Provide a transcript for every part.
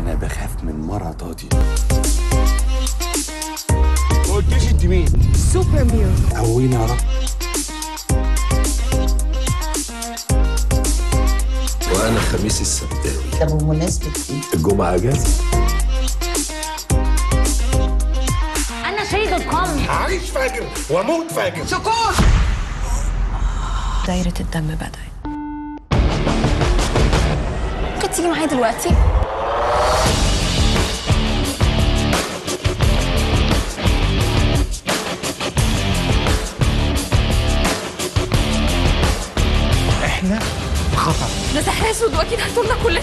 انا بخاف من مرضاتي ما قلتليش انت مين سوبر ميرو قوينا يا رب وانا خميس السبتاوي طب بمناسبة ايه؟ الجمعه اجازه انا شيء دوت كوم عايش فاجر واموت فاجر دايرة الدم بدأت ممكن تيجي معايا دلوقتي؟ احنا خطر ده سحر اسود واكيد هتقولنا كلنا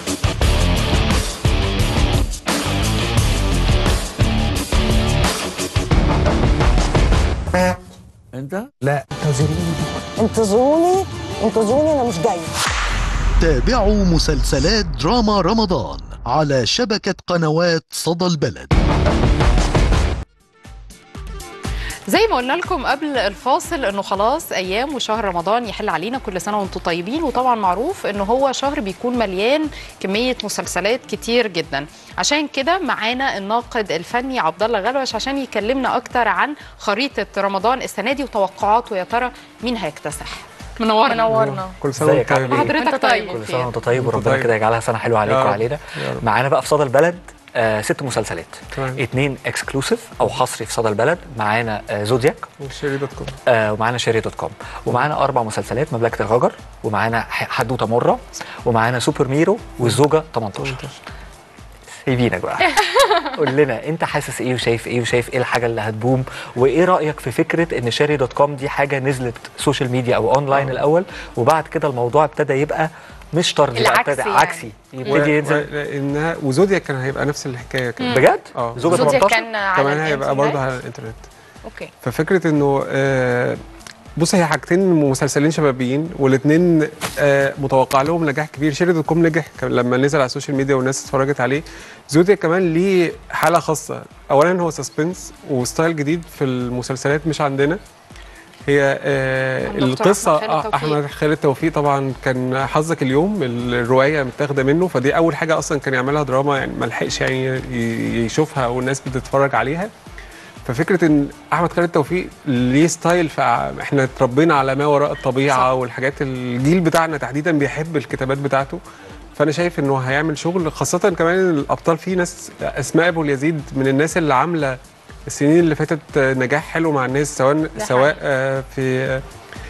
انت لا انتظروني انتظروني انا مش جاي تابعوا مسلسلات دراما رمضان على شبكة قنوات صدى البلد زي ما قلنا لكم قبل الفاصل انه خلاص ايام وشهر رمضان يحل علينا كل سنه وانتم طيبين وطبعا معروف انه هو شهر بيكون مليان كميه مسلسلات كتير جدا عشان كده معانا الناقد الفني عبد الله غلوش عشان يكلمنا اكتر عن خريطه رمضان السنه دي وتوقعاته يا ترى مين هيكتسح منورنا منورنا كل سنه وانت ازيك عامل طيب ايه؟ حضرتك طيب كل وبخير. سنه وانت طيب وربنا طيب. كده يجعلها سنه حلوه عليك يا رب. وعلينا يا رب. معانا بقى في صدى البلد آه ست مسلسلات تمام. اتنين اكسكلوسيف او حصري في صدى البلد معانا آه زودياك وشيري دوت كوم آه ومعانا شيري دوت كوم ومعانا اربع مسلسلات مملكه الغجر ومعانا ح- حدوته مره ومعانا سوبر ميرو والزوجه 18 سيبينك بقى قول لنا انت حاسس ايه وشايف ايه وشايف ايه الحاجه اللي هتبوم وايه رايك في فكره ان شاري دوت كوم دي حاجه نزلت سوشيال ميديا او اونلاين الاول وبعد كده الموضوع ابتدى يبقى مش طردي بقى العكسي ابتدى يعني. عكسي يبتدي ينزل لانها وزوديا كان هيبقى نفس الحكايه كده بجد اه زوجة زودياك 18 كان على كمان هيبقى الإنترنت؟ برضه على الانترنت اوكي ففكره انه آه، بص هي حاجتين مسلسلين شبابيين والاثنين متوقع لهم نجاح كبير شيري دوت كوم نجح كان لما نزل على السوشيال ميديا والناس اتفرجت عليه زوديا كمان ليه حاله خاصه اولا هو سسبنس وستايل جديد في المسلسلات مش عندنا هي آه عن دكتور القصه أحمد خالد آه، توفيق. احمد خالد توفيق طبعا كان حظك اليوم الروايه متاخده منه فدي اول حاجه اصلا كان يعملها دراما يعني ما لحقش يعني ي- يشوفها والناس بتتفرج عليها ففكره ان احمد خالد توفيق ليه ستايل فاحنا اتربينا على ما وراء الطبيعه صح. صح. والحاجات الجيل بتاعنا تحديدا بيحب الكتابات بتاعته فانا شايف انه هيعمل شغل خاصه كمان إن الابطال فيه ناس اسماء ابو اليزيد من الناس اللي عامله السنين اللي فاتت نجاح حلو مع الناس سواء ده سواء آه، في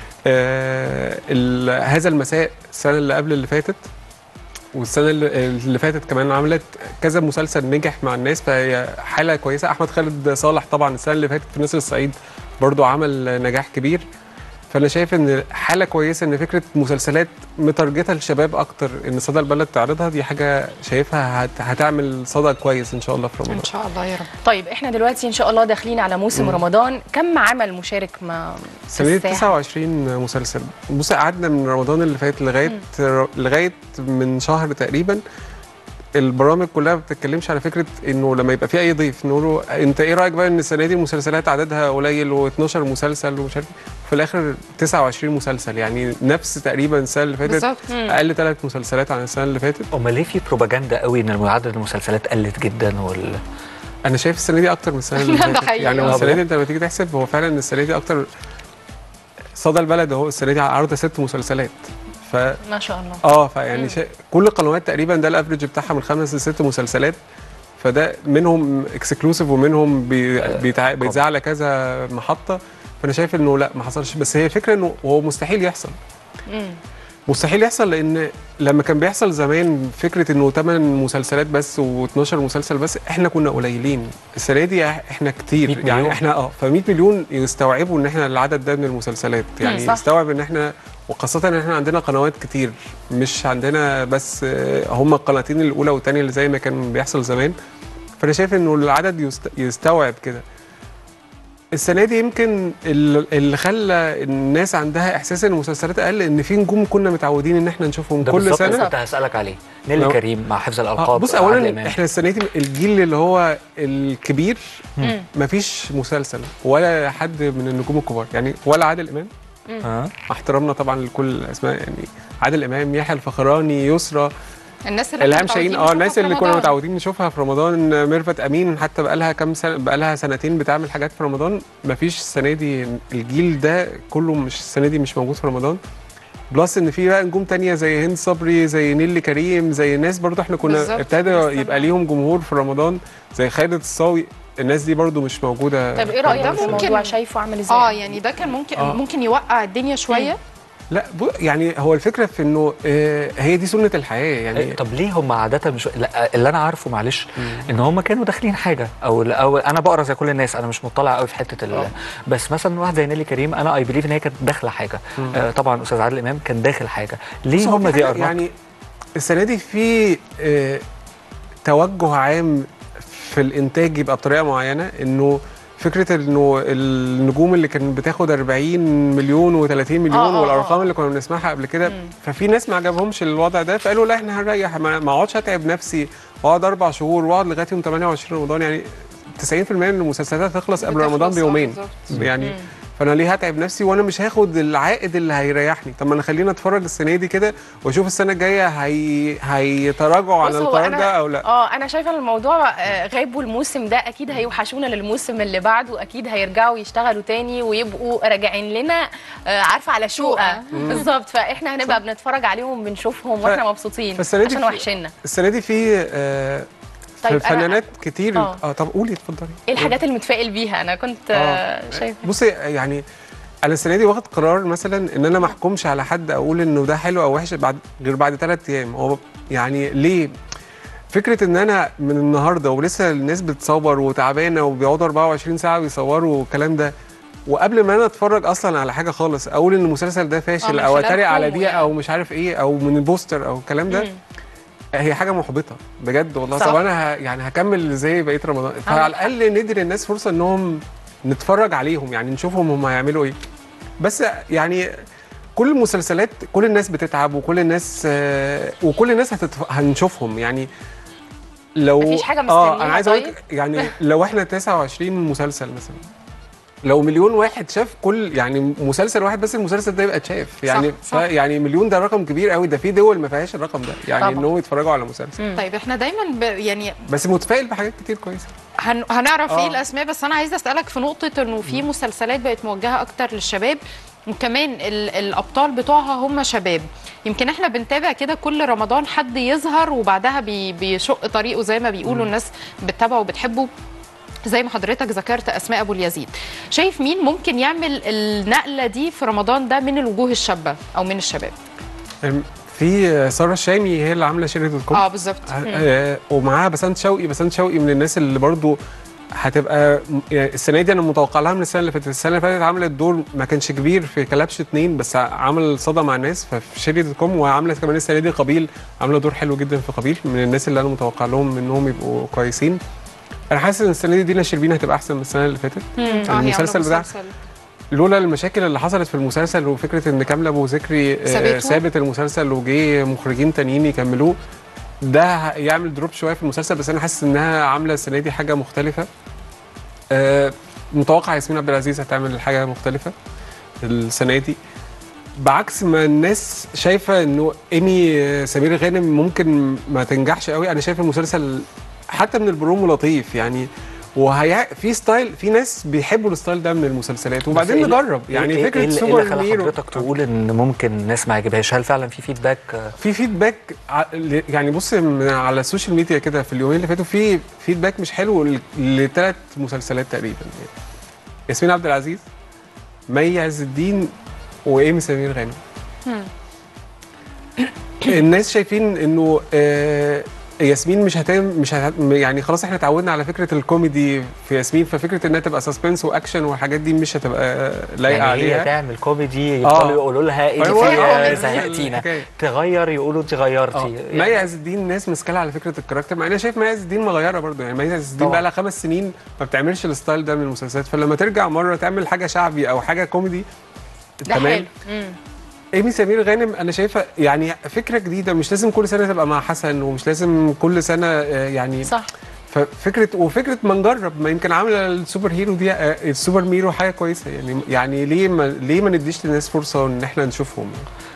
آه، ال- هذا المساء السنه اللي قبل اللي فاتت والسنه اللي اللي فاتت كمان عملت كذا مسلسل نجح مع الناس فهي حاله كويسه احمد خالد صالح طبعا السنه اللي فاتت في نسر الصعيد برضو عمل نجاح كبير فانا شايف ان حاله كويسه ان فكره مسلسلات مترجته للشباب اكتر ان صدى البلد تعرضها دي حاجه شايفها هت... هتعمل صدى كويس ان شاء الله في رمضان ان شاء الله يا رب طيب احنا دلوقتي ان شاء الله داخلين على موسم مم. رمضان كم عمل مشارك مع سنة في الساحة؟ 29 مسلسل بص قعدنا من رمضان اللي فات لغايه لغايه من شهر تقريبا البرامج كلها ما بتتكلمش على فكره انه لما يبقى في اي ضيف نقول له انت ايه رايك بقى ان السنه دي المسلسلات عددها قليل و12 مسلسل ومش عارف إيه؟ في الاخر 29 مسلسل يعني نفس تقريبا السنه اللي فاتت بالظبط اقل ثلاث مسلسلات عن السنه اللي فاتت امال ليه في بروباجندا قوي ان عدد المسلسلات قلت جدا وال انا شايف السنه دي اكتر من السنه اللي ده فاتت حقيقي. يعني هو آه السنه بجد؟ دي انت لما تيجي تحسب هو فعلا السنه دي اكتر صدى البلد اهو السنه دي عرض ست مسلسلات ف ما شاء الله اه فيعني شا... كل القنوات تقريبا ده الافريج بتاعها من خمس لست مسلسلات فده منهم اكسكلوسيف ومنهم بي... بيتع... بيتذاع على كذا محطه فانا شايف انه لا ما حصلش بس هي فكره انه هو مستحيل يحصل مم. مستحيل يحصل لان لما كان بيحصل زمان فكره انه 8 مسلسلات بس و12 مسلسل بس احنا كنا قليلين السنه دي احنا 100 كتير مليون. يعني احنا اه ف 100 مليون يستوعبوا ان احنا العدد ده من المسلسلات يعني صح. يستوعب ان احنا وخاصة ان احنا عندنا قنوات كتير مش عندنا بس آه، هم القناتين الاولى والثانيه اللي زي ما كان بيحصل زمان فانا شايف انه العدد يست- يستوعب كده السنه دي يمكن ال- اللي خلى الناس عندها احساس ان المسلسلات اقل ان في نجوم كنا متعودين ان احنا نشوفهم ده كل بالظبط سنه كنت هسالك عليه نيلي لو- كريم مع حفظ آه، الالقاب بص عادل اولا إمام. احنا السنه دي الجيل اللي هو الكبير مم. مفيش مسلسل ولا حد من النجوم الكبار يعني ولا عادل امام اه مع احترامنا طبعا لكل الاسماء يعني عادل امام يحيى الفخراني يسرى الناس اللي الهام إحنا شاهين متعودين اه الناس نشوفها اللي في كنا رمضان. متعودين نشوفها في رمضان ميرفت امين حتى بقى لها كام سنه بقى لها سنتين بتعمل حاجات في رمضان مفيش السنه دي الجيل ده كله مش السنه دي مش موجود في رمضان بلس ان في بقى نجوم تانية زي هند صبري زي نيلي كريم زي ناس برضو احنا كنا بالظبط، ابتدى لسه يبقى بقى. ليهم جمهور في رمضان زي خالد الصاوي الناس دي برضو مش موجوده طب ايه في رايك رمضان في السنة دي. الموضوع شايفه عامل ازاي اه يعني ده كان ممكن آه. ممكن يوقع الدنيا شويه لا بو- يعني هو الفكره في انه آه، هي دي سنه الحياه يعني إيه، طب ليه هم عاده مش لا اللي انا عارفه معلش ان هم كانوا داخلين حاجه او او انا بقرا زي كل الناس انا مش مطلع قوي في حته ال... آه. بس مثلا واحد زي نيلي كريم انا اي بليف ان هي كانت داخله حاجه آه طبعا استاذ عادل امام كان داخل حاجه ليه بص، هو هم في دي حاجة اربعه يعني السنه دي في آه، توجه عام في الانتاج يبقى بطريقه معينه انه فكره انه النجوم اللي كانت بتاخد 40 مليون و30 مليون آه، آه، والارقام آه. اللي كنا بنسمعها قبل كده ففي ناس ما عجبهمش الوضع ده فقالوا لا احنا هنريح ما ما اقعدش اتعب نفسي واقعد اربع شهور واقعد لغايه يوم 28 رمضان يعني 90% من المسلسلات هتخلص قبل بتخلص، رمضان آه، بيومين بالظبط. يعني فانا ليه هتعب نفسي وانا مش هاخد العائد اللي هيريحني طب ما انا خليني اتفرج السنه دي كده واشوف السنه الجايه هي هيتراجعوا عن بص، هو القرار أنا- ده او لا اه انا شايفه ان الموضوع آه، غابوا الموسم ده اكيد هيوحشونا للموسم اللي بعده اكيد هيرجعوا يشتغلوا تاني ويبقوا راجعين لنا آه، عارفه على شوقه بالظبط فاحنا هنبقى بنتفرج عليهم بنشوفهم واحنا مبسوطين فالسنة دي عشان في- وحشنا السنه دي في آه طيب، في أنا- فنانات كتير آه. اه طب قولي اتفضلي ايه الحاجات اللي متفائل بيها انا كنت آه، شايفه بصي يعني انا السنه دي واخد قرار مثلا ان انا ما احكمش على حد اقول انه ده حلو او وحش بعد غير بعد ثلاث ايام هو يعني ليه فكره ان انا من النهارده ولسه الناس بتصور وتعبانه وبيقعدوا 24 ساعه بيصوروا والكلام ده وقبل ما انا اتفرج اصلا على حاجه خالص اقول ان المسلسل ده آه، فاشل من او خلال اتريق على برومو دي يعني. او مش عارف ايه او من البوستر او الكلام ده هي حاجه محبطه بجد والله صح. طب انا ه- يعني هكمل ازاي بقيه رمضان فعلى الاقل ندي للناس فرصه انهم نتفرج عليهم يعني نشوفهم هم هيعملوا ايه بس يعني كل المسلسلات كل الناس بتتعب وكل الناس آه، وكل الناس هتتف... هنشوفهم يعني لو مفيش حاجة اه مستنيها انا عايز اقول طيب؟ يعني لو احنا 29 مسلسل مثلا لو مليون واحد شاف كل يعني مسلسل واحد بس المسلسل ده يبقى اتشاف يعني صح. ف- يعني مليون ده رقم كبير قوي ده في دول ما فيهاش الرقم ده يعني طبعاً. ان هم يتفرجوا على مسلسل طيب احنا دايما ب... يعني بس متفائل بحاجات كتير كويسه هن... هنعرف آه. ايه الاسماء بس انا عايزه اسالك في نقطه انه في مسلسلات بقت موجهه اكتر للشباب وكمان ال... الابطال بتوعها هم شباب يمكن احنا بنتابع كده كل رمضان حد يظهر وبعدها بي... بيشق طريقه زي ما بيقولوا الناس بتتابعه وبتحبه زي ما حضرتك ذكرت اسماء ابو اليزيد شايف مين ممكن يعمل النقله دي في رمضان ده من الوجوه الشابه او من الشباب في ساره الشامي هي اللي عامله شيري دوت كوم اه بالظبط آه، ومعاها بسنت شوقي بسنت شوقي من الناس اللي برضو هتبقى يعني السنه دي انا متوقع لها من السنه اللي فاتت السنه اللي فاتت عملت دور ما كانش كبير في كلبش اتنين بس عمل صدى مع الناس ففي شيري دوت كوم وعامله كمان السنه دي قبيل عامله دور حلو جدا في قبيل من الناس اللي انا متوقع لهم انهم يبقوا كويسين انا حاسس ان السنه دي دينا شربين هتبقى احسن من السنه اللي فاتت آه، هي عاملة المسلسل بتاع مسلسل. لولا المشاكل اللي حصلت في المسلسل وفكره ان كامله ابو ذكري آه، سابته. سابت المسلسل وجه مخرجين تانيين يكملوه ده ه- يعمل دروب شويه في المسلسل بس انا حاسس انها عامله السنه دي حاجه مختلفه آه، متوقع ياسمين عبد العزيز هتعمل حاجه مختلفه السنه دي بعكس ما الناس شايفه انه ايمي آه، سمير غانم ممكن ما تنجحش قوي انا شايف المسلسل حتى من البرومو لطيف يعني وهي في ستايل في ناس بيحبوا الستايل ده من المسلسلات وبعدين بس إيه- نجرب يعني إيه- فكره إيه اللي- إيه سوبر اللي خلى هيرو حضرتك تقول ان ممكن الناس ما يعجبهاش هل فعلا في فيدباك آه، في فيدباك ع- ل- يعني بص من على السوشيال ميديا كده في اليومين اللي فاتوا في فيدباك مش حلو لثلاث مسلسلات تقريبا يعني. ياسمين عبد العزيز مي عز الدين وايمي سمير غانم الناس شايفين انه آه ياسمين مش هتم مش هت... يعني خلاص احنا اتعودنا على فكره الكوميدي في ياسمين ففكره انها تبقى سسبنس واكشن والحاجات دي مش هتبقى لايقه يعني هي عليها تعمل كوميدي يفضلوا يقولوا لها ايه أيوة، فيها آه، زهقتينا الحكاية. تغير يقولوا انت غيرتي اه يعني مي عز الدين ناس مسكاله على فكره الكاركتر مع انا شايف مي عز الدين مغيره برضو يعني مي عز الدين طبعا. بقى لها خمس سنين ما بتعملش الستايل ده من المسلسلات فلما ترجع مره تعمل حاجه شعبي او حاجه كوميدي ده حلو مم. ايمي سمير غانم انا شايفه يعني فكره جديده مش لازم كل سنه تبقى مع حسن ومش لازم كل سنه آه، يعني صح ففكره وفكره ما نجرب ما يمكن عامله السوبر هيرو دي آه، السوبر ميرو حاجه كويسه يعني يعني ليه ما ليه ما نديش للناس فرصه ان احنا نشوفهم يعني.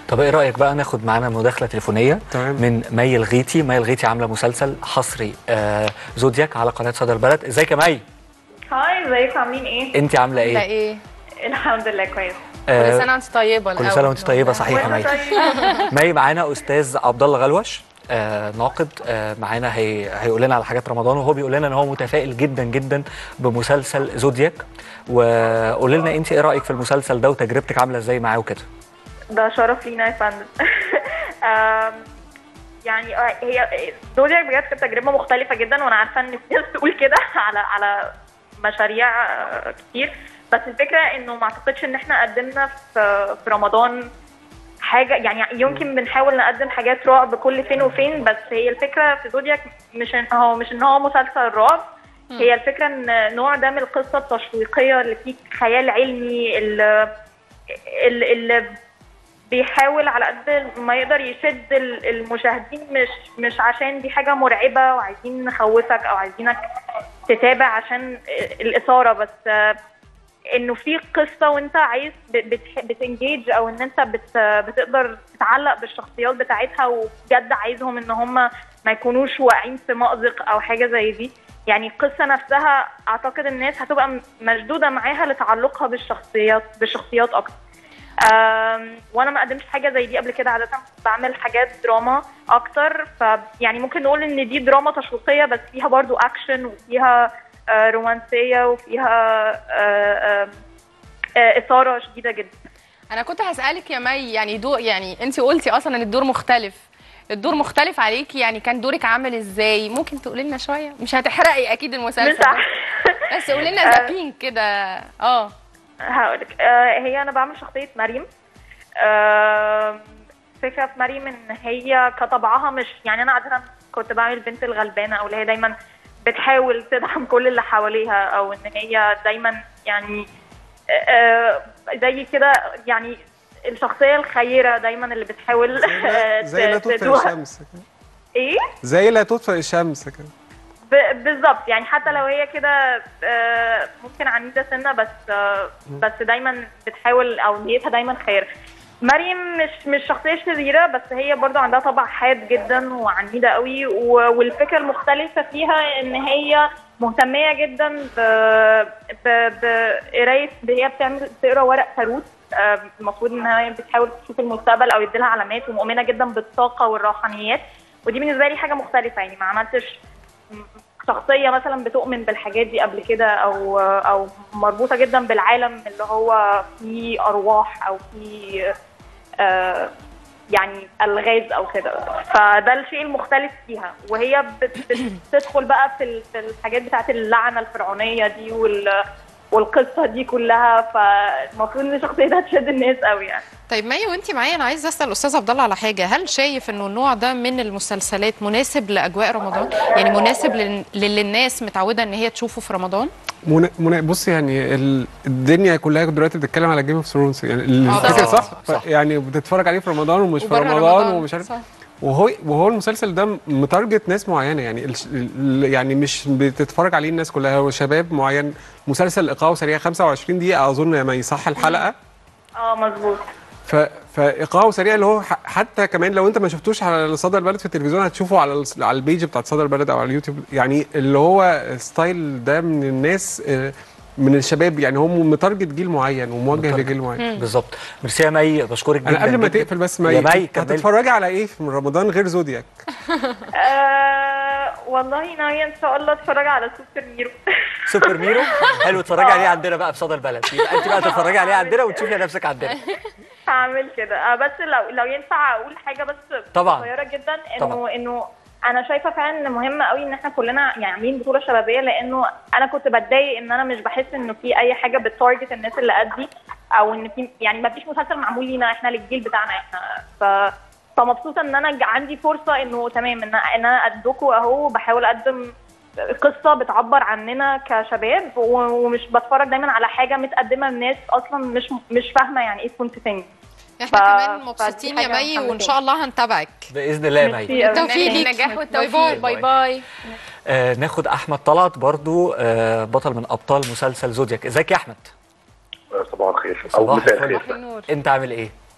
طب ايه رايك بقى ناخد معانا مداخله تليفونيه تمام. من مي الغيتي مي الغيتي عامله مسلسل حصري آه زودياك على قناه صدى البلد ازيك يا مي هاي ازيكم عاملين ايه؟ انت عامله لا ايه ايه الحمد لله كويس آه، كل سنه وانت طيبه كل الأول. سنه وانت طيبه صحيح يا مي وانت طيب مي معانا استاذ عبد الله غلوش آه ناقد آه معانا هي هيقول لنا على حاجات رمضان وهو بيقول لنا ان هو متفائل جدا جدا بمسلسل زودياك وقول لنا انت ايه رايك في المسلسل ده وتجربتك عامله ازاي معاه وكده ده شرف لينا يا فندم آم، يعني آه، هي زودياك بجد كانت تجربه مختلفه جدا وانا عارفه ان في ناس تقول كده على على مشاريع آه، كتير بس الفكره انه ما اعتقدش ان احنا قدمنا في في رمضان حاجه يعني يمكن بنحاول نقدم حاجات رعب كل فين وفين بس هي الفكره في زودياك مش ان هو مش ان هو مسلسل رعب هي الفكره ان نوع ده من القصه التشويقيه اللي فيه خيال علمي اللي, اللي بيحاول على قد ما يقدر يشد ال- المشاهدين مش مش عشان دي حاجه مرعبه وعايزين نخوفك او عايزينك تتابع عشان الاثاره بس آه، انه في قصه وانت عايز بتنجيج او ان انت بت بتقدر تتعلق بالشخصيات بتاعتها وبجد عايزهم ان هم ما يكونوش واقعين في مأزق او حاجه زي دي يعني القصه نفسها اعتقد الناس هتبقى م- مشدوده معاها لتعلقها بالشخصيات بالشخصيات اكتر أم، وانا ما قدمتش حاجه زي دي قبل كده عاده بعمل حاجات دراما اكتر فيعني ممكن نقول ان دي دراما تشويقيه بس فيها برضو اكشن وفيها آه، رومانسيه وفيها آه، آه، آه، اثاره شديده جدا انا كنت هسالك يا مي يعني دور يعني انت قلتي اصلا ان الدور مختلف الدور مختلف عليكي يعني كان دورك عامل ازاي ممكن تقولي لنا شويه مش هتحرقي اكيد المسلسل مش ده. عارفة. بس قولي لنا زابين كده اه هقولك آه، هي انا بعمل شخصيه مريم آه، فكره في مريم ان هي كطبعها مش يعني انا عاده كنت بعمل البنت الغلبانه او اللي هي دايما بتحاول تدعم كل اللي حواليها او ان هي دايما يعني آه، زي كده يعني الشخصيه الخيره دايما اللي بتحاول آه، زي لا ت- تطفئ تدوها- الشمس كده. ايه زي لا تطفئ الشمس كده ب- بالظبط يعني حتى لو هي كده آه، ممكن عنيده سنه بس آه، بس دايما بتحاول او نيتها دايما خير مريم مش مش شخصيه شريره بس هي برضو عندها طبع حاد جدا وعنيده قوي و- والفكره المختلفه فيها ان هي مهتميه جدا ب- ب- بقرايه هي بتعمل بتقرا ورق تاروت آه، المفروض ان هي بتحاول تشوف المستقبل او يديلها علامات ومؤمنه جدا بالطاقه والروحانيات ودي بالنسبه لي حاجه مختلفه يعني ما عملتش شخصيه مثلا بتؤمن بالحاجات دي قبل كده او او مربوطه جدا بالعالم اللي هو فيه ارواح او فيه آه يعني الغاز او كده فده الشيء المختلف فيها وهي بت- بتدخل بقى في ال- في الحاجات بتاعت اللعنه الفرعونيه دي وال والقصه دي كلها فالمفروض ان شخصيتها تشد الناس قوي يعني طيب مي وانت معايا انا عايز اسال استاذ عبد الله على حاجه هل شايف انه النوع ده من المسلسلات مناسب لاجواء رمضان يعني مناسب لل- للي الناس متعوده ان هي تشوفه في رمضان منا... منا... بص يعني ال... الدنيا كلها دلوقتي بتتكلم على جيم اوف ثرونز يعني آه، الفكره طبعاً. صح, صح. يعني بتتفرج عليه في رمضان ومش في وبره رمضان, رمضان، ومش عارف صح. وهو وهو المسلسل ده متارجت ناس معينه يعني ال... ال- يعني مش بتتفرج عليه الناس كلها هو شباب معين مسلسل ايقاعه سريع 25 دقيقه اظن ما يصح الحلقه اه مظبوط ف... فايقاعه سريع اللي هو ح... حتى كمان لو انت ما شفتوش على صدى البلد في التلفزيون هتشوفه على الس- على البيج بتاعت صدى البلد او على اليوتيوب يعني اللي هو ستايل ده من الناس آه، من الشباب يعني هو متارجت جيل معين وموجه متارجت. لجيل معين بالظبط ميرسي يا مي بشكرك جدا انا قبل ما جداً. تقفل بس يا مي مي انت كملي هتتفرجي على ايه في رمضان غير زودياك آه والله ناويه ان شاء الله اتفرج على سوبر ميرو سوبر ميرو حلو اتفرجي عليه عندنا بقى في صدى البلد يبقى انت بقى تتفرجي عليه عندنا وتشوفي نفسك عندنا هعمل كده آه، بس لو لو ينفع اقول حاجه بس طبعاً. صغيره جدا انه طبعاً. انه انا شايفه فعلا ان مهم قوي ان احنا كلنا يعني عاملين بطوله شبابيه لانه انا كنت بتضايق ان انا مش بحس انه في اي حاجه بتارجت الناس اللي قدي او ان في يعني ما فيش مسلسل معمول لينا احنا للجيل بتاعنا احنا ف فمبسوطه ان انا ج- عندي فرصه انه تمام ان ان انا قدكم اهو بحاول اقدم قصه بتعبر عننا كشباب و- ومش بتفرج دايما على حاجه متقدمه للناس اصلا مش مش فاهمه يعني ايه كنت سنج احنا ف- كمان فدي مبسوطين يا حاجة مي وان محمسة. شاء الله هنتابعك باذن الله يا مي ميرسي أوي. بالتوفيق ليك. النجاح باي والتوفيق باي. باي باي آه ناخد احمد طلعت برضو آه بطل من ابطال مسلسل زودياك ازيك يا احمد صباح الخير او صباح مساء الفل. الخير صباح النور انت عامل ايه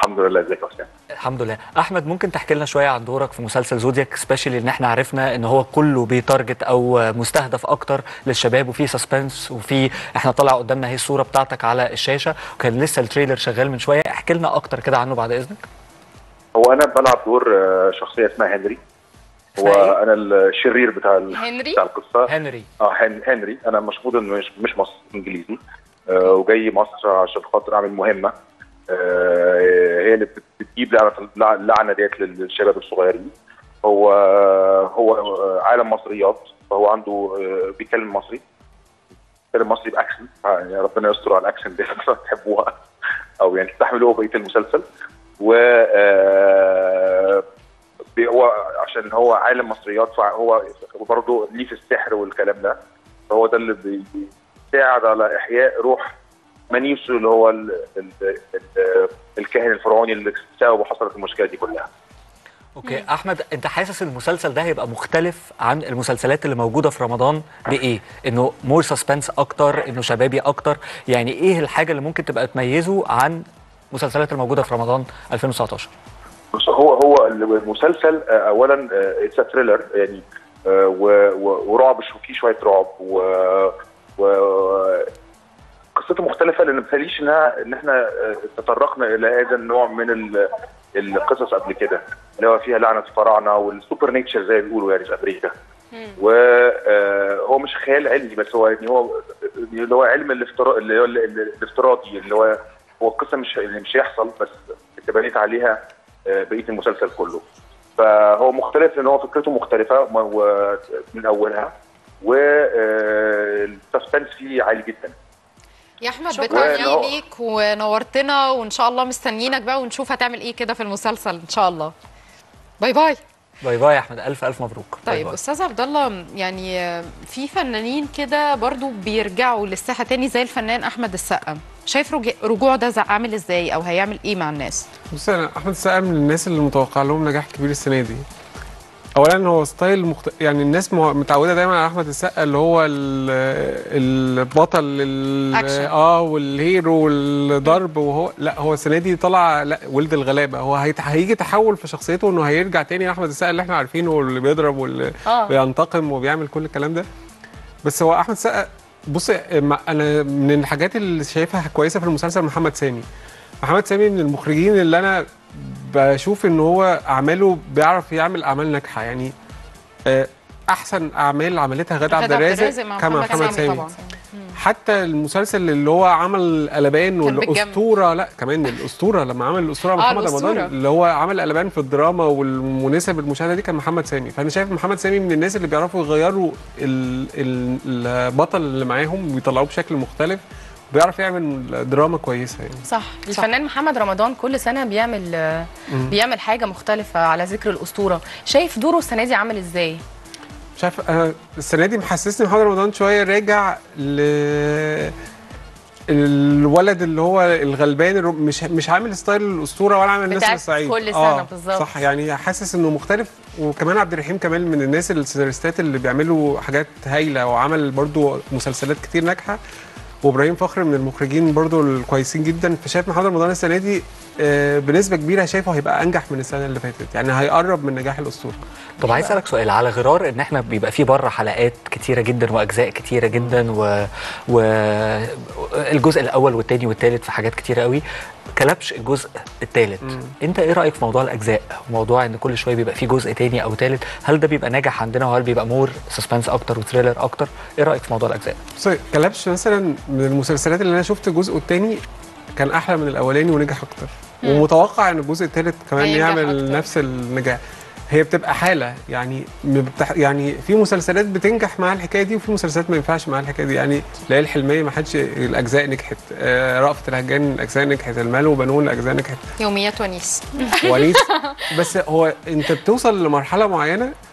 الحمد لله ازيك يا حسام الحمد لله احمد ممكن تحكي لنا شويه عن دورك في مسلسل زودياك سبيشالي ان احنا عرفنا ان هو كله بيتارجت او مستهدف اكتر للشباب وفي سسبنس وفي احنا طالع قدامنا هي الصوره بتاعتك على الشاشه وكان لسه التريلر شغال من شويه احكي لنا اكتر كده عنه بعد اذنك هو انا بلعب دور آه، شخصيه اسمها هنري هو انا الشرير بتاع ال- هنري؟ بتاع القصه هنري اه هن- هنري انا مشهود انه مش مش مصري انجليزي آه وجاي مصر عشان خاطر اعمل مهمه آه هي اللي بت- بتجيب لعنه اللع- اللعنه ديت للشباب الصغيرين هو هو آه، عالم مصريات فهو عنده آه، بيتكلم مصري بيتكلم مصري باكسنت يعني ربنا يستر على الاكسنت دي تحبوها او يعني تستحملوها بقيه المسلسل و آه، بي- هو عشان هو عالم مصريات فهو برضه ليه في السحر والكلام ده فهو ده اللي بي- بيساعد على احياء روح منيسو اللي هو ال ال ال الكاهن الفرعوني اللي بسببه حصلت المشكله دي كلها اوكي احمد انت حاسس المسلسل ده هيبقى مختلف عن المسلسلات اللي موجوده في رمضان بايه انه مور سسبنس اكتر انه شبابي اكتر يعني ايه الحاجه اللي ممكن تبقى تميزه عن المسلسلات الموجوده في رمضان 2019 بص هو هو المسلسل آه، اولا اتس ثريلر يعني آه، و- و- ورعب شو- فيه شويه رعب و, و قصته مختلفه لان ما بتهيأليش انها ان احنا آه، تطرقنا الى هذا النوع من ال- القصص قبل كده اللي هو فيها لعنه الفراعنه والسوبر نيتشر زي ما بيقولوا يعني في امريكا وهو مش خيال علمي بس هو يعني هو اللي هو علم الافتراء اللي هو ال- ال- الافتراضي اللي هو هو القصه مش اللي مش هيحصل بس اتبنيت عليها آه، بقيه المسلسل كله فهو مختلف لان هو فكرته مختلفه م- و- من اولها والسسبنس فيه عالي جدا يا احمد شكراً. بالتوفيق ونور- ليك ونورتنا وان شاء الله مستنيينك بقى ونشوف هتعمل ايه كده في المسلسل ان شاء الله باي باي باي باي يا احمد الف الف مبروك باي طيب باي. استاذ عبد الله يعني في فنانين كده برضو بيرجعوا للساحه تاني زي الفنان احمد السقا شايف رجع- رجوعه ده زع- عامل ازاي او هيعمل ايه مع الناس بص انا احمد السقا من الناس اللي متوقع لهم نجاح كبير السنه دي اولا هو ستايل مخت... يعني الناس مع- متعوده دايما على احمد السقا اللي هو ال- البطل ال... أكشن. اه والهيرو والضرب وهو لا هو السنه دي طلع لا ولد الغلابه هو هيت... هيجي تحول في شخصيته انه هيرجع تاني لاحمد السقا اللي احنا عارفينه واللي بيضرب واللي آه. بينتقم وبيعمل كل الكلام ده بس هو احمد السقا بص ما- انا من الحاجات اللي شايفها كويسه في المسلسل محمد سامي محمد سامي من المخرجين اللي انا بشوف ان هو اعماله بيعرف يعمل اعمال ناجحه يعني آه، احسن اعمال عملتها غاده عبد الرازق مع كما محمد سامي طبعا حتى المسلسل اللي هو عمل قلبان كان بالجنب. والاسطوره لا كمان الاسطوره لما عمل الاسطوره مع آه، محمد رمضان الأسطورة. اللي هو عمل قلبان في الدراما والمناسب المشاهده دي كان محمد سامي فانا شايف محمد سامي من الناس اللي بيعرفوا يغيروا ال- ال- البطل اللي معاهم ويطلعوه بشكل مختلف بيعرف يعمل دراما كويسه يعني صح الفنان محمد رمضان كل سنه بيعمل آه، مم. بيعمل حاجه مختلفه على ذكر الاسطوره شايف دوره السنه دي عامل ازاي مش عارف انا السنه دي محسسني محمد رمضان شويه راجع ل الولد اللي هو الغلبان الر- مش مش عامل ستايل الاسطوره ولا عامل الناس بتاعت الصعيد كل سنة بالظبط. صح يعني حاسس انه مختلف وكمان عبد الرحيم كمال من الناس السيناريستات اللي بيعملوا حاجات هايله وعمل برضو مسلسلات كتير ناجحه وابراهيم فخر من المخرجين برضو الكويسين جدا فشايف محمد رمضان السنه دي آه، بنسبه كبيره شايفه هيبقى انجح من السنه اللي فاتت يعني هيقرب من نجاح الاسطوره طب عايز اسالك سؤال على غرار ان احنا بيبقى في بره حلقات كتيره جدا واجزاء كتيره جدا و... و الجزء الاول والثاني والثالث في حاجات كتيره قوي كلبش الجزء الثالث انت ايه رايك في موضوع الاجزاء موضوع ان كل شويه بيبقى في جزء تاني او ثالث هل ده بيبقى ناجح عندنا وهل بيبقى مور سسبنس اكتر وثريلر اكتر ايه رايك في موضوع الاجزاء بص كلبش مثلا من المسلسلات اللي انا شفت الجزء الثاني كان احلى من الاولاني ونجح اكتر مم. ومتوقع ان الجزء الثالث كمان هينجح يعمل أكتر. نفس النجاح هي بتبقى حاله يعني ما بتح... يعني في مسلسلات بتنجح مع الحكايه دي وفي مسلسلات ما ينفعش مع الحكايه دي يعني ليالي الحلميه ما حدش الاجزاء نجحت آه رأفت الهجان الاجزاء نجحت المال وبنون الاجزاء نجحت يوميات ونيس ونيس بس هو انت بتوصل لمرحله معينه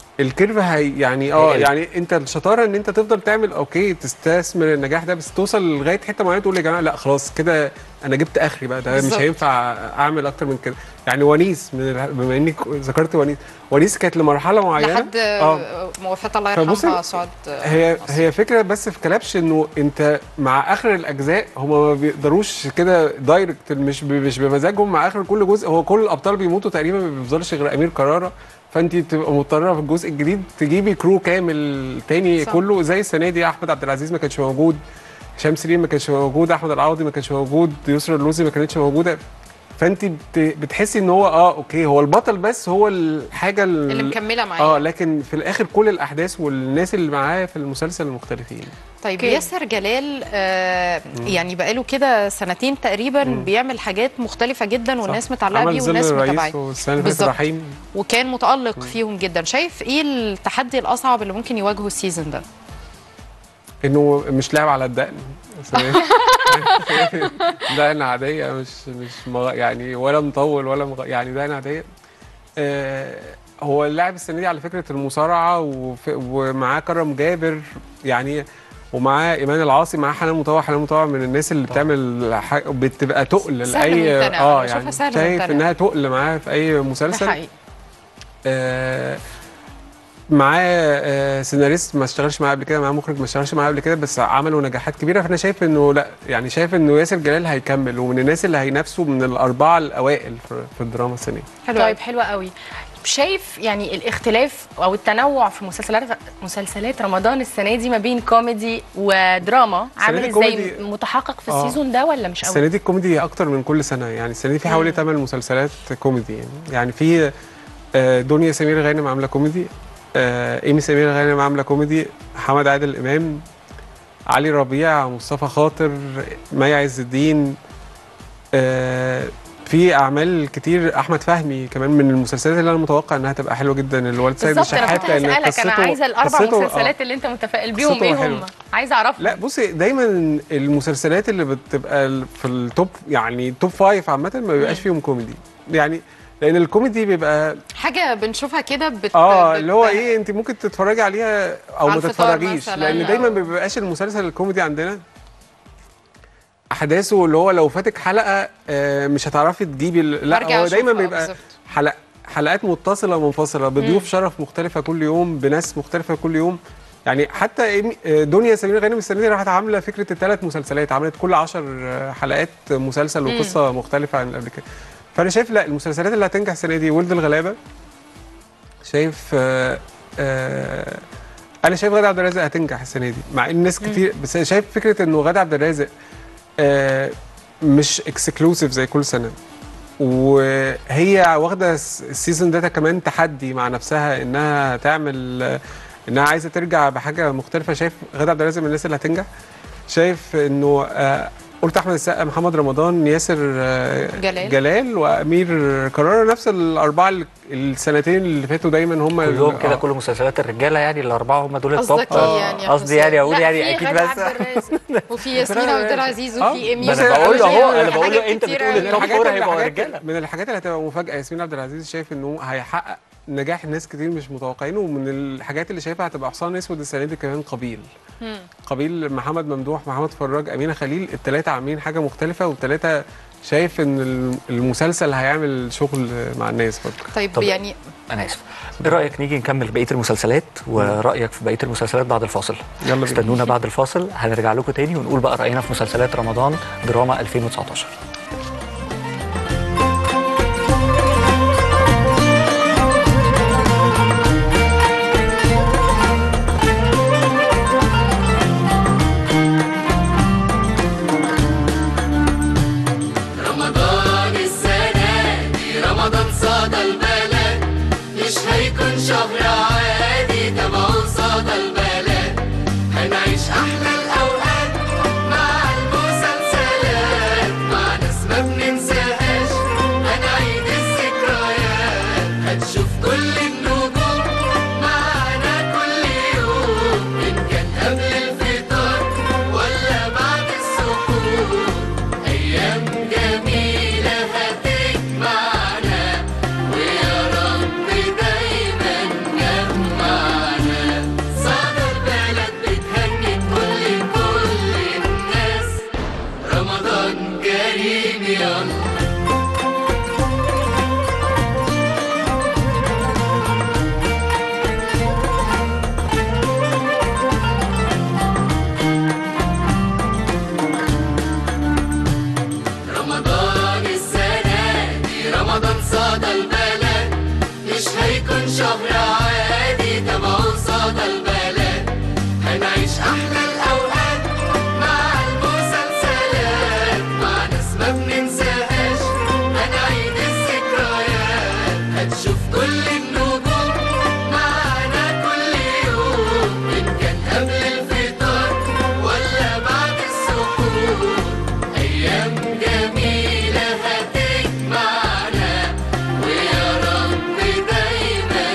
الكيرف هي يعني اه هيقل. يعني انت الشطاره ان انت تفضل تعمل اوكي تستثمر النجاح ده بس توصل لغايه حته معينه تقول يا جماعه لا خلاص كده انا جبت اخري بقى ده مش بالظبط. هينفع اعمل اكتر من كده يعني ونيس من ال- بما انك ذكرت ونيس ونيس كانت لمرحله معينه لحد اه موافقه الله فبصي، يرحمها سعاد هي هي فكره بس في كلبش انه انت مع اخر الاجزاء هما ما بيقدروش كده دايركت مش ب- مش بمزاجهم مع اخر كل جزء هو كل الابطال بيموتوا تقريبا ما بيفضلش غير امير كراره فانت بتبقى مضطره في الجزء الجديد تجيبي كرو كامل تاني صح. كله زي السنه دي احمد عبد العزيز ما كانش موجود هشام سليم ما كانش موجود احمد العوضي ما كانش موجود يسرا اللوزي ما كانتش موجوده فانت بت... بتحسي ان هو اه اوكي هو البطل بس هو الحاجه ال- اللي مكمله معايا اه لكن في الاخر كل الاحداث والناس اللي معاه في المسلسل مختلفين طيب أوكي. ياسر جلال آه يعني بقاله كده سنتين تقريبا بيعمل حاجات مختلفه جدا والناس متعلقه عمل بيه ظل والناس الرئيس متابعاه والسنه اللي فاتت بالظبط. رحيم وكان متالق فيهم جدا شايف ايه التحدي الاصعب اللي ممكن يواجهه السيزون ده انه مش لاعب على الدقن دقن عاديه مش مش مغ... يعني ولا مطول ولا مغ... يعني دقن عاديه آه هو اللاعب السنه دي على فكره المصارعه وف... ومعاه كرم جابر يعني ومعاه ايمان العاصي معاه حنان مطوع حنان مطوع من الناس اللي بتعمل ح... بتبقى تقل سهل لاي ممتنع. اه أنا بشوفها يعني سهل شايف ممتنع. انها تقل معاه في اي ده مسلسل حقيقي آه، معاه آه، سيناريست ما اشتغلش معاه قبل كده معاه مخرج ما اشتغلش معاه قبل كده بس عملوا نجاحات كبيره فانا شايف انه لا يعني شايف انه ياسر جلال هيكمل ومن الناس اللي هينافسوا من الاربعه الاوائل في في الدراما السنه دي. حلو طيب طيب حلوة قوي شايف يعني الاختلاف او التنوع في مسلسلات مسلسلات رمضان السنه دي ما بين كوميدي ودراما السنة دي عامل ازاي كوميدي- متحقق في آه. السيزون ده ولا مش السنه قوي دي الكوميدي اكتر من كل سنه يعني السنه دي في حوالي 8 مسلسلات كوميدي يعني يعني في آه، دنيا سمير غانم عامله كوميدي آه، ايمي سمير غانم عامله كوميدي محمد عادل امام علي ربيع مصطفى خاطر مي عز الدين آه، في اعمال كتير احمد فهمي كمان من المسلسلات اللي انا متوقع انها تبقى حلوه جدا الوالد سيد بالظبط انا الشحات كنت لان هسألك انا قصته- عايزه الاربع قصته- آه. مسلسلات اللي انت متفائل بيهم قصته ايه حلوة. هم عايزه اعرفهم لا بصي دايما المسلسلات اللي بتبقى ال- في التوب يعني توب فايف عامه ما بيبقاش فيهم كوميدي يعني لان الكوميدي بيبقى حاجه بنشوفها كده بت اه بت- اللي هو ايه انت ممكن تتفرجي عليها او على ما الفطار تتفرجيش مثلاً لان أو- دايما ما بيبقاش المسلسل الكوميدي عندنا احداثه اللي هو لو فاتك حلقه آه، مش هتعرفي تجيبي ال- لا برجع هو دايما أشوفها، بيبقى بالظبط. حلق حلقات متصله ومنفصله بضيوف شرف مختلفه كل يوم بناس مختلفه كل يوم يعني حتى إيمي- آه، دنيا سمير غانم السنه دي راحت عامله فكره الثلاث مسلسلات عملت كل 10 حلقات مسلسل وقصه مختلفه عن اللي قبل كده فانا شايف لا المسلسلات اللي هتنجح السنه دي ولد الغلابه شايف آه آه انا شايف غادة عبد الرازق هتنجح السنه دي مع ان ناس كتير بس أنا شايف فكره انه غادة عبد الرازق آه مش اكسكلوسيف زي كل سنه وهي واخده الس- السيزون ده كمان تحدي مع نفسها انها تعمل آه، انها عايزه ترجع بحاجه مختلفه شايف غادة عبد الرازق من الناس اللي هتنجح شايف انه آه قلت احمد السقا محمد رمضان ياسر آه، جلال. جلال وامير كرارة نفس الاربعه ال- السنتين اللي فاتوا دايما هم ال- كلهم كده آه. كل مسلسلات الرجاله يعني الاربعه هم دول التوب قصدك ايه يعني يا قصدي يعني اقول لا، يعني في اكيد غادة بس عبد الرازق. وفي ياسمين عبد العزيز آه، وفي ايمي ما بس انا بقول له اهو انا بقول له حاجات انت كتيرة بتقول أوي. من التوب الحاجات فور اللي هيبقوا الحاجات- رجاله من الحاجات اللي هتبقى مفاجاه ياسمين عبد العزيز شايف انه هيحقق نجاح الناس كتير مش متوقعينه ومن الحاجات اللي شايفها هتبقى حصان اسود السنه دي كمان قبيل قبيل محمد ممدوح محمد فراج امينه خليل الثلاثه عاملين حاجه مختلفه والثلاثه شايف ان المسلسل هيعمل شغل مع الناس برضه طيب طب- يعني انا اسف ايه رايك نيجي نكمل بقيه المسلسلات ورايك في بقيه المسلسلات بعد الفاصل يلا بينا. استنونا بعد الفاصل هنرجع لكم تاني ونقول بقى راينا في مسلسلات رمضان دراما 2019 رمضان السنة دي رمضان صدى البلد مش هيكون شهر عادي تبعه صدى البلد هنعيش أحلى الأوقات مع المسلسلات مع ناس ما بننساهاش هنعيد الذكريات هتشوف كل النجوم معانا كل يوم إن كان قبل الفطار ولا بعد السحور أيام جميلة هتجمعنا ويا رب دايما جمعنا هيكون شهر عادي تبعه قصاد البلد هنعيش أحلى الأوقات مع المسلسلات مع ناس ما بننساهاش هنعيد الذكريات هتشوف كل النجوم معانا كل يوم إن كان قبل الفطار ولا بعد السحور أيام جميلة هتجمعنا ويا رب دايما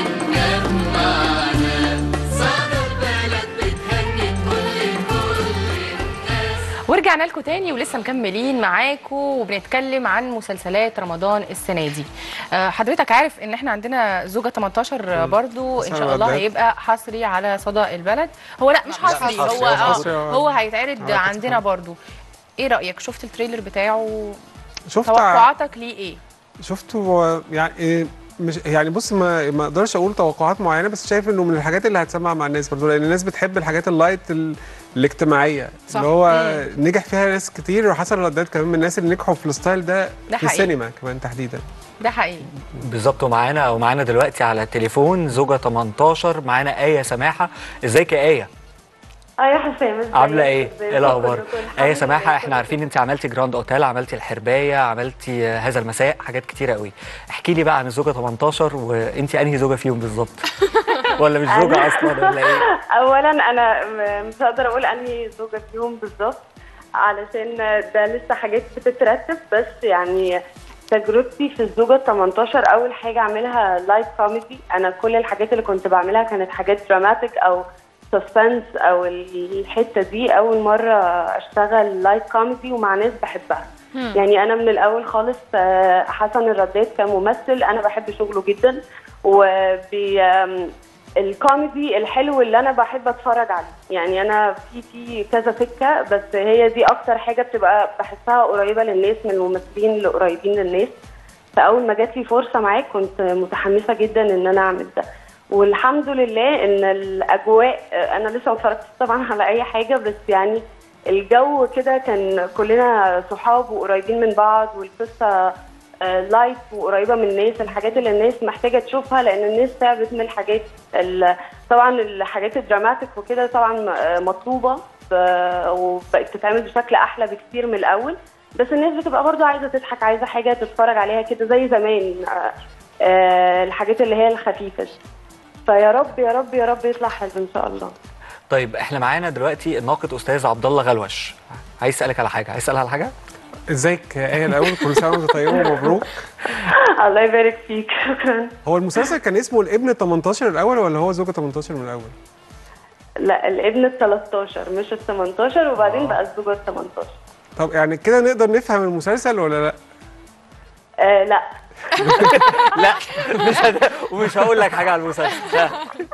جمعنا صدى البلد بتهني كل كل الناس ورجعنا لكم تاني ولسه مكملين معاكم وبنتكلم عن مسلسلات رمضان السنه دي آه، حضرتك عارف ان احنا عندنا زوجة 18 برضو ان حسن شاء الله الرداد. هيبقى حصري على صدى البلد هو لا مش حصري حصري، هو آه، حصري، آه. هو هيتعرض عرض عندنا برضو ايه رايك شفت التريلر بتاعه شفت توقعاتك ليه ايه شفته هو يعني إيه مش يعني بص ما ما اقدرش اقول توقعات معينه بس شايف انه من الحاجات اللي هتسمع مع الناس برضه لان الناس بتحب الحاجات اللايت ال- الاجتماعيه صح. اللي هو نجح فيها ناس كتير وحسن الرداد كمان من الناس اللي نجحوا في الستايل ده, ده في حقيقي. السينما كمان تحديدا ده حقيقي بالظبط ومعانا ومعانا دلوقتي على التليفون زوجة 18 معانا آية سماحة ازيك يا آية اه يا حسام ازيك؟ عاملة ايه؟ ازيك؟ ايه الأخبار؟ كله كله. آية الحمد سماحة لله، احنا كله عارفين انت عملتي جراند اوتيل عملتي الحرباية عملتي آه، هذا المساء حاجات كتيرة قوي احكي لي بقى عن الزوجة 18 وانت انهي زوجة فيهم بالظبط ولا مش زوجة أنا- اصلا ولا ايه؟ اولا انا م- مش هقدر اقول انهي زوجة فيهم بالظبط علشان ده لسه حاجات بتترتب بس يعني تجربتي في الزوجة 18 أول حاجة أعملها لايف كوميدي أنا كل الحاجات اللي كنت بعملها كانت حاجات دراماتيك أو سسبنس أو الحتة دي أول مرة أشتغل لايف كوميدي ومع ناس بحبها يعني انا من الاول خالص آه، حسن الرداد كممثل انا بحب شغله جدا وبي آم، الكوميدي الحلو اللي انا بحب اتفرج عليه يعني انا في في كذا سكه بس هي دي اكتر حاجه بتبقى بحسها قريبه للناس من الممثلين اللي قريبين للناس فاول ما جات لي فرصه معاك كنت متحمسه جدا ان انا اعمل ده والحمد لله ان الاجواء انا لسه ما اتفرجتش طبعا على اي حاجه بس يعني الجو كده كان كلنا صحاب وقريبين من بعض والقصه لايف وقريبه من الناس الحاجات اللي الناس محتاجه تشوفها لان الناس تعبت من الحاجات ال- طبعا الحاجات الدراماتيك وكده طبعا آه، مطلوبه ف- وبقت تتعمل بشكل احلى بكتير من الاول بس الناس بتبقى برضو عايزه تضحك عايزه حاجه تتفرج عليها كده زي زمان آه، آه، الحاجات اللي هي الخفيفه دي. فيا رب يا رب يا رب يطلع حلو ان شاء الله طيب احنا معانا دلوقتي الناقد استاذ عبد الله غلوش عايز اسالك على حاجه عايز اسالها على حاجه ازيك يا ايه الاول كل سنه وانت طيبه ومبروك الله يبارك فيك شكرا هو المسلسل كان اسمه الابن 18 الاول ولا هو زوجة 18 من الاول لا الابن ال 13 مش ال 18 وبعدين بقى الزوجه ال 18 طب يعني كده نقدر نفهم المسلسل ولا لا آه لا لا مش هد... ومش هقول لك حاجه على المسلسل لا.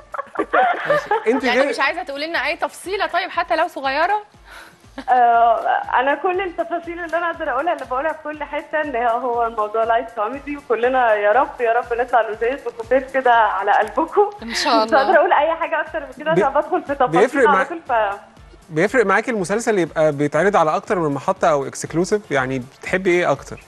انت يعني مش عايزه تقول لنا اي تفصيله طيب حتى لو صغيره آه انا كل التفاصيل اللي انا اقدر اقولها اللي بقولها في كل حته ان هو الموضوع لايف كوميدي وكلنا يا رب يا رب نطلع لذيذ وخفيف كده على قلبكم ان شاء مش هقدر الله اقول اي حاجه اكتر من كده بي- عشان بدخل في تفاصيل بيفرق على مع- طول ف بيفرق معاكي المسلسل يبقى بيتعرض على اكتر من محطه او اكسكلوسيف يعني بتحبي ايه اكتر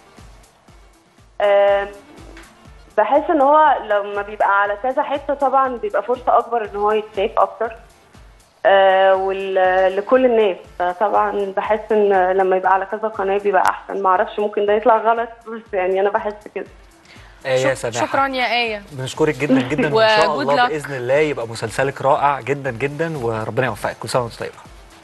آم، بحس ان هو لما بيبقى على كذا حته طبعا بيبقى فرصه اكبر ان هو يتشاف اكتر آه وال- لكل الناس فطبعا بحس ان لما يبقى على كذا قناه بيبقى احسن ما اعرفش ممكن ده يطلع غلط بس يعني انا بحس كده ايه يا شك- سماحه شكرا يا ايه بنشكرك جدا جدا وان شاء و good الله luck. باذن الله يبقى مسلسلك رائع جدا جدا وربنا يوفقك كل سنه وانت طيبه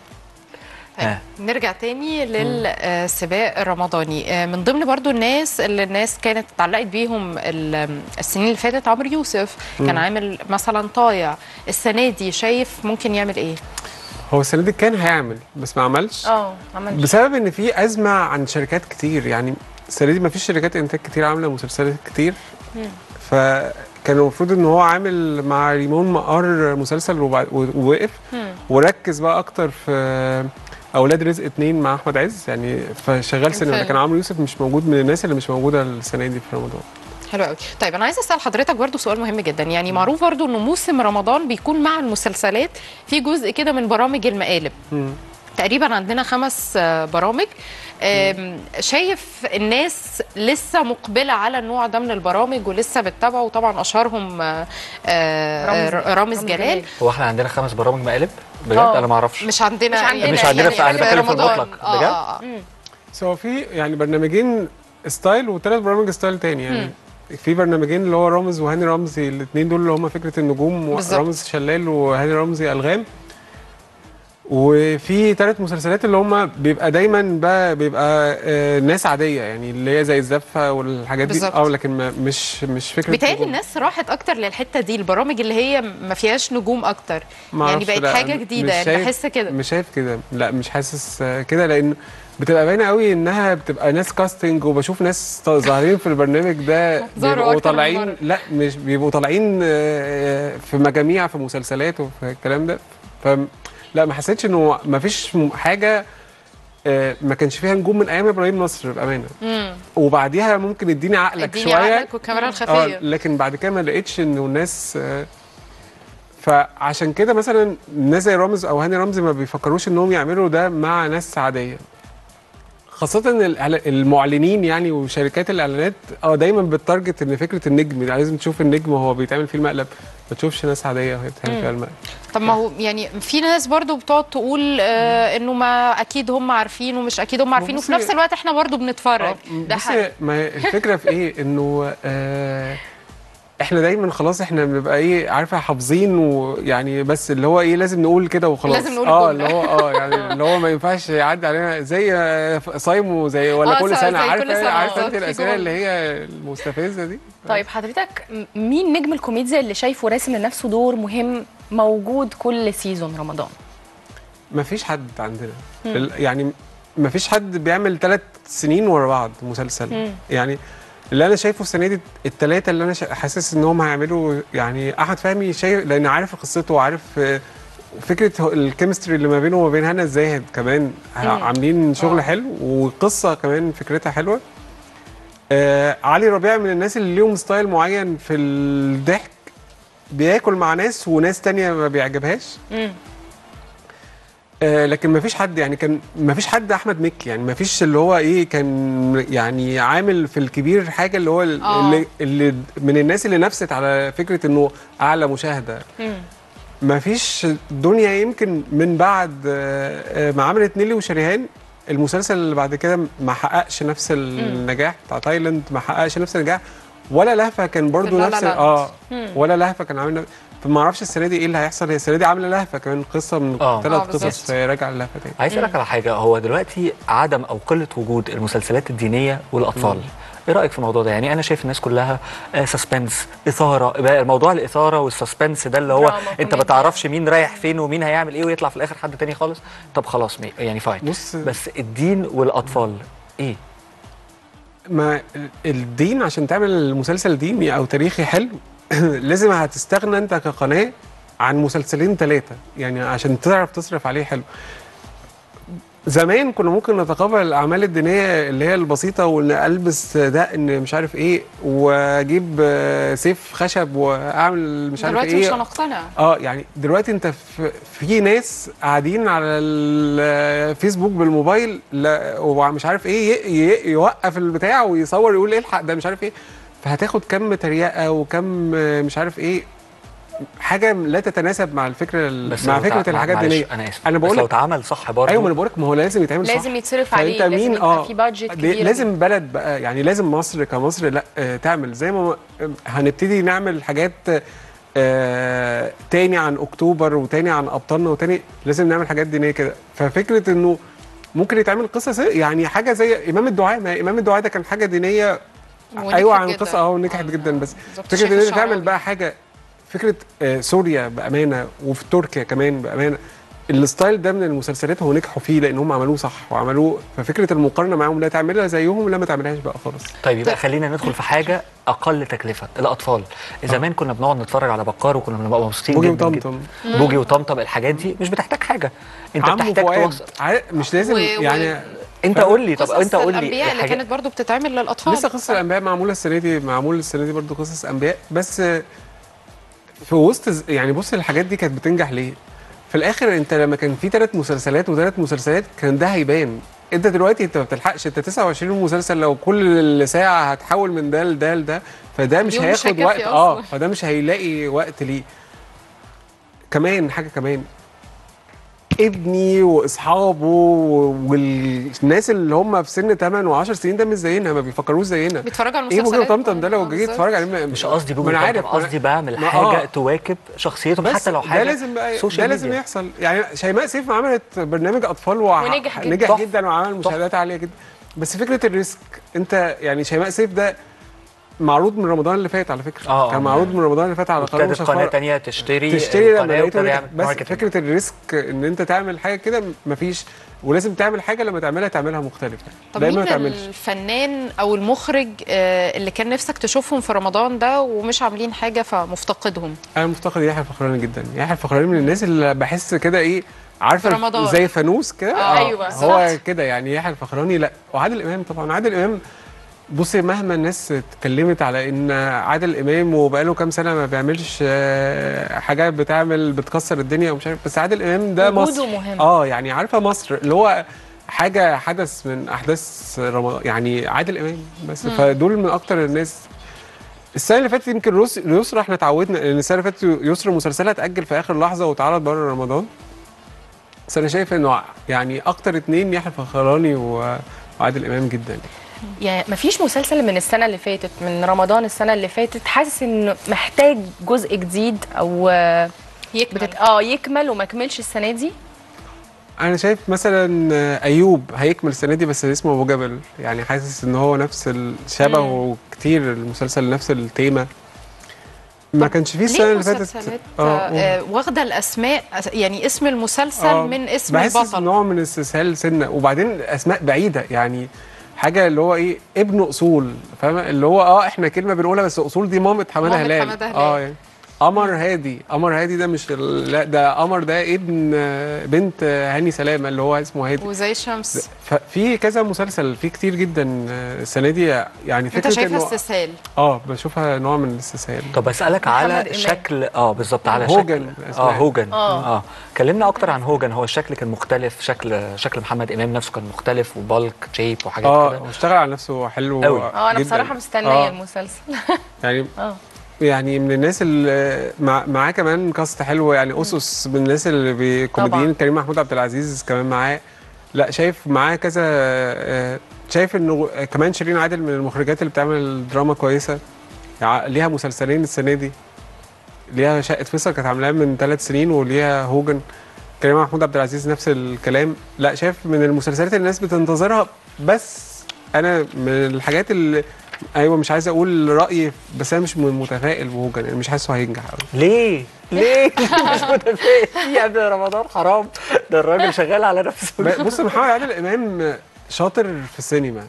ها. نرجع تاني للسباق الرمضاني آه، من ضمن برضو الناس اللي الناس كانت اتعلقت بيهم ال- السنين اللي فاتت عمرو يوسف كان مم. عامل مثلا طايع السنه دي شايف ممكن يعمل ايه هو السنه دي كان هيعمل بس ما عملش اه عملت بسبب ان في ازمه عند شركات كتير يعني السنه دي ما فيش شركات انتاج كتير عامله مسلسلات كتير فكان المفروض ان هو عامل مع ريمون مقار مسلسل وبع- و- ووقف وركز بقى اكتر في اولاد رزق اتنين مع احمد عز يعني فشغال سينما فيلم. لكن عمرو يوسف مش موجود من الناس اللي مش موجوده السنه دي في رمضان حلو قوي طيب انا عايزه اسال حضرتك برضو سؤال مهم جدا يعني معروف برضو انه موسم رمضان بيكون مع المسلسلات في جزء كده من برامج المقالب تقريبا عندنا خمس آه، برامج آم، شايف الناس لسه مقبله على النوع ده من البرامج ولسه بتتابعه وطبعا اشهرهم آه، آه، رامز- رامز, رامز رامز جلال جلال. هو احنا عندنا خمس برامج مقالب بجد آه. انا ما اعرفش مش عندنا مش عندنا. مش عندنا في- أنا بتكلم في رمضان. المطلق. آه، بجد؟ آه، آه. بس هو في يعني برنامجين ستايل وثلاث برامج ستايل تاني يعني في برنامجين اللي هو رامز وهاني رمزي الاثنين دول اللي هم فكره النجوم بالظبط. رامز شلال وهاني رمزي الغام وفي ثلاث مسلسلات اللي هم بيبقى دايما بقى بيبقى آه ناس عاديه يعني اللي هي زي الزفه والحاجات دي بالظبط. اه لكن ما مش مش فكره بيتهيألي نجوم. الناس راحت اكتر للحته دي البرامج اللي هي ما فيهاش نجوم اكتر ما يعني أعرفش، بقت لا، حاجه مش جديده يعني شايف- بحس كده مش شايف كده لا مش حاسس آه، كده لان بتبقى باينه قوي انها بتبقى ناس كاستنج وبشوف ناس ط- ظاهرين في البرنامج ده ظهروا بيبقوا أكتر من طالعين مرة. لا مش بيبقوا طالعين آه، في مجاميع في مسلسلات وفي الكلام ده ف لا ما حسيتش انه ما فيش م- حاجه آه، ما كانش فيها نجوم من ايام ابراهيم نصر بامانه مم. وبعديها ممكن اديني عقلك اديني شويه عقلك والكاميرا اه الخفيه لكن بعد كده ما لقيتش انه الناس آه، فعشان كده مثلا الناس زي رامز او هاني رمزي ما بيفكروش انهم يعملوا ده مع ناس عاديه خاصة إن الإعلا- المعلنين يعني وشركات الإعلانات اه دايما بتارجت إن فكرة النجم لازم تشوف النجم وهو بيتعمل فيه المقلب ما تشوفش ناس عادية وهي بتعمل مم. فيها المقلب طب ما هو يعني في ناس برضو بتقعد تقول آه انه ما اكيد هم عارفين ومش اكيد هم عارفين وفي بصي- نفس الوقت احنا برضو بنتفرج ده بصي حقيقي. ما هي الفكره في ايه انه آه احنا دايما خلاص احنا بنبقى ايه عارفه حافظين ويعني بس اللي هو ايه لازم نقول كده وخلاص لازم نقول اه الجملة. اللي هو اه يعني اللي هو ما ينفعش يعدي علينا زي آه، صايمو زي ولا آه، كل ص- سنه زي كل عارفه سنة، عارفه آه، انت في الاسئله جمل. اللي هي المستفزه دي طيب حضرتك م- مين نجم الكوميديا اللي شايفه راسم لنفسه دور مهم موجود كل سيزون رمضان ما فيش حد عندنا مم. ال- يعني ما فيش حد بيعمل ثلاث سنين ورا بعض مسلسل مم. يعني اللي انا شايفه السنه دي الثلاثه اللي انا شا- حاسس ان هم هيعملوا يعني احمد فهمي شايف لان عارف قصته وعارف آه، فكره هو- الكيمستري اللي ما بينه وما بين هنا الزاهد كمان ع- مم. عاملين شغل حلو وقصه كمان فكرتها حلوه آه علي ربيع من الناس اللي ليهم ستايل معين في الضحك بياكل مع ناس وناس تانية ما بيعجبهاش مم. آه لكن ما فيش حد يعني كان ما فيش حد احمد مكي يعني ما فيش اللي هو ايه كان يعني عامل في الكبير حاجه اللي هو ال- آه. اللي, اللي من الناس اللي نفست على فكره انه اعلى مشاهده مم. ما فيش دنيا يمكن من بعد آه، آه، ما عملت نيلي وشريهان المسلسل اللي بعد كده ما حققش نفس النجاح بتاع تايلاند ما حققش نفس النجاح ولا لهفه كان برضو لا لا نفس لا. اه مم. ولا لهفه كان عامل فما اعرفش السنه دي ايه اللي هيحصل هي السنه دي عامله لهفه كمان قصه من آه. ثلاث آه، بالظبط. قصص فهي راجعه اللهفه تاني عايز اسالك على حاجه هو دلوقتي عدم او قله وجود المسلسلات الدينيه والاطفال ايه رايك في الموضوع ده يعني انا شايف الناس كلها سسبنس اثاره بقى موضوع الاثاره والسسبنس ده اللي هو دراما، انت ما كوميديا. تعرفش مين رايح فين ومين هيعمل ايه ويطلع في الاخر حد تاني خالص طب خلاص مي- يعني فاين بص بس الدين والاطفال ايه ما ال- الدين عشان تعمل مسلسل ديني او تاريخي حلو لازم هتستغنى انت كقناه عن مسلسلين ثلاثه يعني عشان تعرف تصرف عليه حلو زمان كنا ممكن نتقبل الاعمال الدينيه اللي هي البسيطه وان البس دقن مش عارف ايه واجيب آه، سيف خشب واعمل مش عارف دلوقتي ايه مش هنقتنع اه يعني دلوقتي انت في, في ناس قاعدين على الفيسبوك بالموبايل لا- ومش عارف ايه ي- ي- يوقف البتاع ويصور يقول الحق ده مش عارف ايه فهتاخد كم تريقه وكم آه، مش عارف ايه حاجه لا تتناسب مع الفكره ال- بس مع لو تع- فكره الحاجات معلش، الدينيه انا اسف انا بس بقول لو لك اتعمل صح برضه ايوه ما انا بقول لك ما هو لازم يتعمل صح لازم يتصرف عليه فانت لازم مين يبقى اه في بادجت دي- كبيره لازم بلد بقى يعني لازم مصر كمصر لا آه، تعمل زي ما آه، هنبتدي نعمل حاجات آه تاني عن اكتوبر وتاني عن ابطالنا وتاني لازم نعمل حاجات دينيه كده ففكره انه ممكن يتعمل قصص يعني حاجه زي امام الدعاء ما امام الدعاء ده كان حاجه دينيه ونجحت ايوه عن جداً. قصه اه ونجحت آه، جدا بس بالظبط. فكره الشيخ ان انت الشعراوي. تعمل بقى حاجه فكره آه سوريا بامانه وفي تركيا كمان بامانه الستايل ده من المسلسلات هو نجحوا فيه لان هم عملوه صح وعملوه ففكره المقارنه معاهم لا تعملها زيهم لا ما تعملهاش بقى خالص طيب يبقى خلينا ندخل في حاجه اقل تكلفه الاطفال زمان كنا بنقعد نتفرج على بكار وكنا بنبقى مبسوطين بوجي جدا وطمطم. جدا. بوجي وطمطم الحاجات دي مش بتحتاج حاجه انت عمو بتحتاج فؤاد توصل عارف- مش لازم و- و- يعني انت قول لي طب قصص انت قول لي الانبياء اللي حاجات- كانت برضو بتتعمل للاطفال لسه قصه الانبياء معموله السنه دي معمول السنه دي برضو قصص انبياء بس في وسط ز- يعني بص الحاجات دي كانت بتنجح ليه؟ في الاخر انت لما كان في ثلاث مسلسلات وثلاث مسلسلات كان ده هيبان انت دلوقتي انت ما بتلحقش انت 29 مسلسل لو كل ساعه هتحول من ده لده لده فده مش اليوم مش هياخد هيكفي وقت اه أصلاً. فده مش هيلاقي وقت ليه كمان حاجه كمان ابني واصحابه والناس اللي هم في سن 8 و10 سنين ده مش زينا ما بيفكروش زينا بيتفرجوا على ايه بوجي المسلسلات وطمطم ده لو جيت تتفرج عليه ما- مش قصدي ما بوجي انا عارف طمطم، ما أنا- قصدي بعمل ما- حاجه آه. تواكب شخصيتهم بس حتى لو حاجه ده لازم بقى ده سوشيال لازم ميديا. يحصل يعني شيماء سيف عملت برنامج اطفال وع- ونجح جدا. نجح تحفة. جدا وعمل مشاهدات عاليه جدا بس فكره الريسك انت يعني شيماء سيف ده معروض من رمضان اللي فات على فكره آه، كان آه. معروض من رمضان اللي فات على قناه ابتدت قناه مشفرة. تانية تشتري تشتري لما القناه لقيته وابتدى نجح. يعمل بس ماركتينج. فكره الريسك ان انت تعمل حاجه كده مفيش ولازم تعمل حاجه لما تعملها تعملها مختلفه طب دايما مين ما تعملش الفنان او المخرج آه، اللي كان نفسك تشوفهم في رمضان ده ومش عاملين حاجه فمفتقدهم انا مفتقد يحيى الفخراني جدا يحيى الفخراني من الناس اللي بحس كده ايه عارفه في رمضان. زي فانوس كده آه، أيوة، هو صح. كده يعني يحيى الفخراني لا وعادل امام طبعا عادل امام بصي مهما الناس اتكلمت على ان عادل امام وبقاله كام سنه ما بيعملش آه، حاجات بتعمل بتكسر الدنيا ومش عارف بس عادل امام ده وجوده مصر مهم. اه يعني عارفه مصر اللي هو حاجه حدث من احداث رمضان يعني عادل امام بس مم. فدول من اكتر الناس السنه اللي فاتت يمكن روس- يسرا احنا اتعودنا لان السنه اللي فاتت يسرا مسلسلها اتاجل في اخر لحظه واتعرض بره رمضان بس انا شايف انه يعني اكتر اتنين يحيى الفخراني و- وعادل امام جدا يعني مفيش مسلسل من السنه اللي فاتت من رمضان السنه اللي فاتت حاسس انه محتاج جزء جديد او يكمل بتت... اه يكمل وما كملش السنه دي انا شايف مثلا ايوب هيكمل السنه دي بس اسمه ابو جبل يعني حاسس ان هو نفس الشبه وكتير المسلسل نفس التيمه ما كانش فيه السنه ليه اللي فاتت مسلسلات آه، آه واخده الاسماء يعني اسم المسلسل آه، من اسم بحس البطل نوع من استسهال سنه وبعدين اسماء بعيده يعني حاجه اللي هو ايه ابن اصول فاهمه اللي هو اه احنا كلمه بنقولها بس اصول دي مامه حماده مامة هلال حمادة هلال. اه يعني قمر هادي قمر هادي ده مش ال- لا ده قمر ده ابن آه، بنت آه، هاني سلامه اللي هو اسمه هادي وزي الشمس ففي كذا مسلسل في كتير جدا آه، السنه دي يعني فكره انت شايفها إنه- استسهال اه بشوفها نوع من الاستسهال طب اسالك على محمد إمام. شكل اه بالظبط على هوجن شكل اه أسماء. هوجن آه. اه كلمنا اكتر عن هوجن هو الشكل كان مختلف شكل شكل محمد امام نفسه كان مختلف وبالك شيب وحاجات اه كده واشتغل على نفسه حلو أوي. اه انا جداً. بصراحه مستنيه آه. المسلسل يعني اه يعني من الناس اللي مع معاه كمان كاست حلو يعني اسس من الناس اللي بي- كوميديين طبعاً. كريم محمود عبد العزيز كمان معاه لا شايف معاه كذا آه، شايف انه كمان شيرين عادل من المخرجات اللي بتعمل دراما كويسه يع- ليها مسلسلين السنه دي ليها شقه فيصل كانت عاملاها من ثلاث سنين وليها هوجن كريم محمود عبد العزيز نفس الكلام لا شايف من المسلسلات اللي الناس بتنتظرها بس انا من الحاجات اللي ايوه مش عايز اقول رايي بس انا مش م- متفائل بهوجن يعني مش حاسه هينجح قوي ليه؟ ليه؟ مش متفائل يا ابن رمضان حرام ده الراجل شغال على نفسه ب- بص محمد عادل امام شاطر في السينما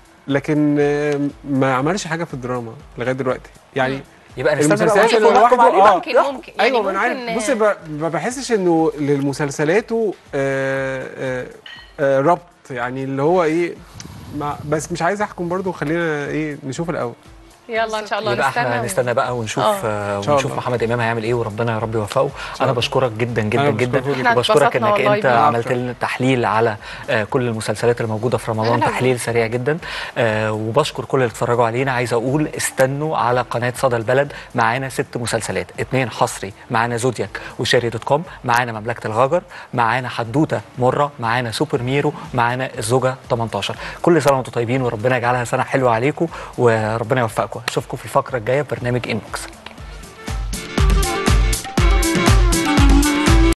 لكن آه، ما عملش حاجه في الدراما لغايه دلوقتي يعني يبقى نستنى بقى المسلسلات اللي ونحكم لوحده عليه. اه ممكن ممكن يعني ايوه ما انا ممكن عارف بصي ب- ما بحسش انه لمسلسلاته آه، آه، آه، ربط يعني اللي هو ايه مع بس مش عايز احكم برضو خلينا ايه نشوف الاول يلا ان شاء الله يبقى نستنى احنا و- نستنى بقى ونشوف آه. آه إن شاء ونشوف الله. محمد امام هيعمل ايه وربنا يا رب يوفقه انا الله. بشكرك جدا جدا أنا جدا بشكرك إحنا وبشكرك اتبسطنا انك والله انت بيك. عملت لنا تحليل على آه كل المسلسلات الموجوده في رمضان أهلا. تحليل سريع جدا آه وبشكر كل اللي اتفرجوا علينا عايز اقول استنوا على قناه صدى البلد معانا ست مسلسلات اتنين حصري معانا زودياك وشاري دوت كوم معانا مملكه الغجر معانا حدوته مره معانا سوبر ميرو معانا الزوجه 18 كل سنه وانتم طيبين وربنا يجعلها سنه حلوه عليكم وربنا يوفقكم اشوفكم في الفقره الجايه في برنامج انبوكس